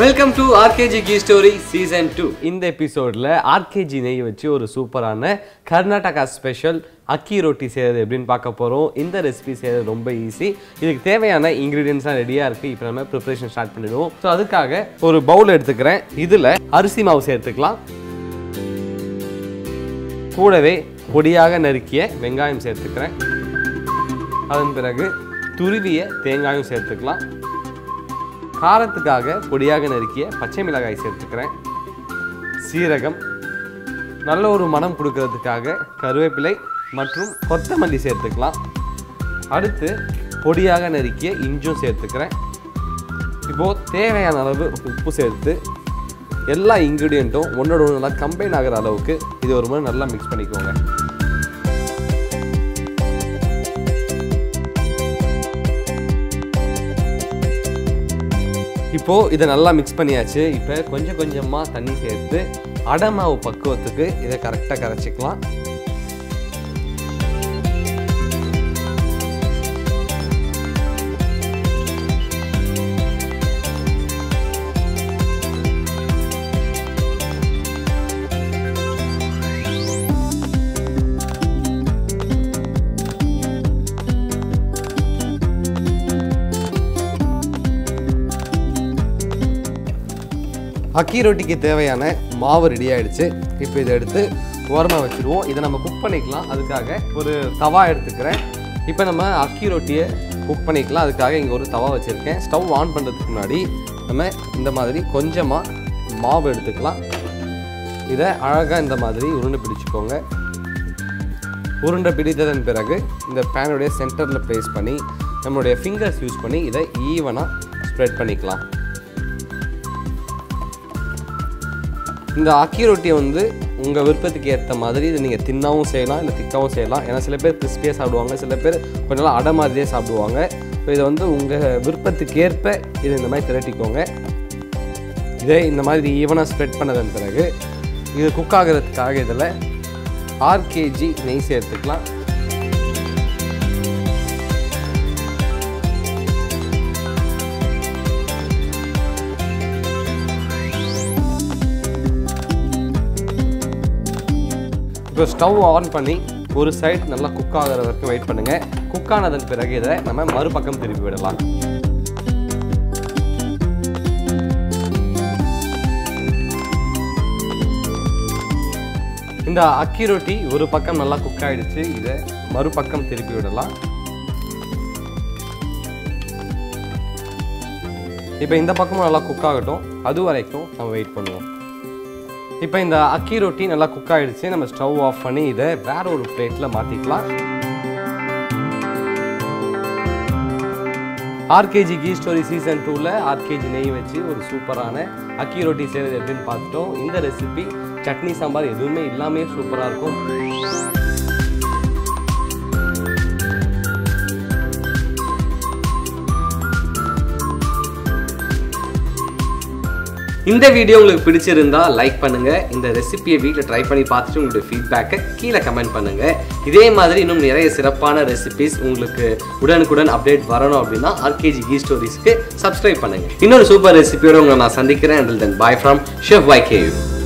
welcome to RKG கீ story season two இந்த எபிசோடில் ஆர்கேஜி நெய் வச்சு ஒரு சூப்பரான கர்நாடகா ஸ்பெஷல் அக்கி ரொட்டி செய்கிறது எப்படின்னு பார்க்க போகிறோம் இந்த ரெசிபி செய்கிறது ரொம்ப ஈஸி இதுக்கு தேவையான இன்க்ரீடியன்ஸ்லாம் ரெடியாக இருக்குது இப்போ நம்ம ப்ரிப்பரேஷன் ஸ்டார்ட் பண்ணிடுவோம் ஸோ அதுக்காக ஒரு பவுல் எடுத்துக்கிறேன் இதில் அரிசி மாவு சேர்த்துக்கலாம் கூடவே பொடியாக நறுக்கிய வெங்காயம் சேர்த்துக்கிறேன் அதன் பிறகு துருவிய தேங்காயும் சேர்த்துக்கலாம் காரத்துக்காக பொடியாக நறுக்கிய பச்சை மிளகாய் சேர்த்துக்கிறேன் சீரகம் நல்ல ஒரு மனம் கொடுக்கறதுக்காக கருவேப்பிலை மற்றும் கொத்தமல்லி சேர்த்துக்கலாம் அடுத்து பொடியாக நறுக்கிய இஞ்சும் சேர்த்துக்கிறேன் இப்போது தேவையான அளவு உப்பு சேர்த்து எல்லா இன்க்ரீடியண்ட்டும் ஒன்றோட ஒன்று நல்லா கம்பைன் ஆகிற அளவுக்கு இது ஒரு முறை நல்லா மிக்ஸ் பண்ணிக்கோங்க இப்போது இதை நல்லா மிக்ஸ் பண்ணியாச்சு இப்போ கொஞ்சம் கொஞ்சமாக தண்ணி சேர்த்து அடை மாவு பக்குவத்துக்கு இதை கரெக்டாக கரைச்சிக்கலாம் அக்கி ரொட்டிக்கு தேவையான மாவு ரெடி ஆயிடுச்சு இப்போ இதை எடுத்து ஓரமாக வச்சுருவோம் இதை நம்ம குக் பண்ணிக்கலாம் அதுக்காக ஒரு தவா எடுத்துக்கிறேன் இப்போ நம்ம அக்கி ரொட்டியை குக் பண்ணிக்கலாம் அதுக்காக இங்கே ஒரு தவா வச்சுருக்கேன் ஸ்டவ் ஆன் பண்ணுறதுக்கு முன்னாடி நம்ம இந்த மாதிரி கொஞ்சமாக மாவு எடுத்துக்கலாம் இதை அழகாக இந்த மாதிரி உருண்டை பிடிச்சிக்கோங்க உருண்டை பிடித்ததன் பிறகு இந்த பேனுடைய சென்டரில் ப்ளேஸ் பண்ணி நம்மளுடைய ஃபிங்கர்ஸ் யூஸ் பண்ணி இதை ஈவனாக ஸ்ப்ரெட் பண்ணிக்கலாம் இந்த அக்கி ரொட்டியை வந்து உங்கள் விருப்பத்துக்கு ஏற்ற மாதிரி இதை நீங்கள் தின்னாவும் செய்யலாம் இல்லை திக்காவும் செய்யலாம் ஏன்னா சில பேர் கிறிஸ்பியாக சாப்பிடுவாங்க சில பேர் கொஞ்சம் நாள் அடை மாதிரியே சாப்பிடுவாங்க ஸோ இதை வந்து உங்கள் விருப்பத்துக்கு ஏற்ப இதை இந்த மாதிரி திரட்டிக்கோங்க இதை இந்த மாதிரி ஈவனாக ஸ்ப்ரெட் பண்ணதன் பிறகு இது குக் ஆகிறதுக்காக இதில் ஆறு கேஜி நெய் சேர்த்துக்கலாம் இப்போ ஸ்டவ் ஆன் பண்ணி ஒரு சைடு நல்லா குக் ஆகிற வரைக்கும் வெயிட் பண்ணுங்க குக் ஆனதன் பிறகு இதை நம்ம மறுபக்கம் திருப்பி விடலாம் இந்த அக்கி ரொட்டி ஒரு பக்கம் நல்லா குக் ஆயிடுச்சு இதை மறுபக்கம் திருப்பி விடலாம் இப்போ இந்த பக்கமும் நல்லா குக் ஆகட்டும் அது வரைக்கும் நம்ம வெயிட் பண்ணுவோம் இப்போ இந்த அக்கி ரொட்டி நல்லா குக் ஆயிடுச்சு நம்ம ஸ்டவ் ஆஃப் பண்ணி இதை வேற ஒரு பிளேட்டில் மாற்றிக்கலாம் ஆர்கேஜி கீ ஸ்டோரி சீசன் டூவில் ஆர்கேஜி நெய் வச்சு ஒரு சூப்பரான அக்கி ரொட்டி செய்கிறது எப்படின்னு பார்த்துட்டோம் இந்த ரெசிபி சட்னி சாம்பார் எதுவுமே இல்லாமே சூப்பராக இருக்கும் இந்த வீடியோ உங்களுக்கு பிடிச்சிருந்தா லைக் பண்ணுங்க இந்த ரெசிபியை வீட்டில் ட்ரை பண்ணி பார்த்துட்டு உங்களுடைய ஃபீட்பேக்கை கீழே கமெண்ட் பண்ணுங்க இதே மாதிரி இன்னும் நிறைய சிறப்பான ரெசிபிஸ் உங்களுக்கு உடனுக்குடன் அப்டேட் வரணும் அப்படின்னா ஆர்கேஜி கீ ஸ்டோரிஸ்க்கு சப்ஸ்கிரைப் பண்ணுங்க இன்னொரு சூப்பர் ரெசிபியோட உங்களை நான் சந்திக்கிறேன் until then bye from chef வை கேவ்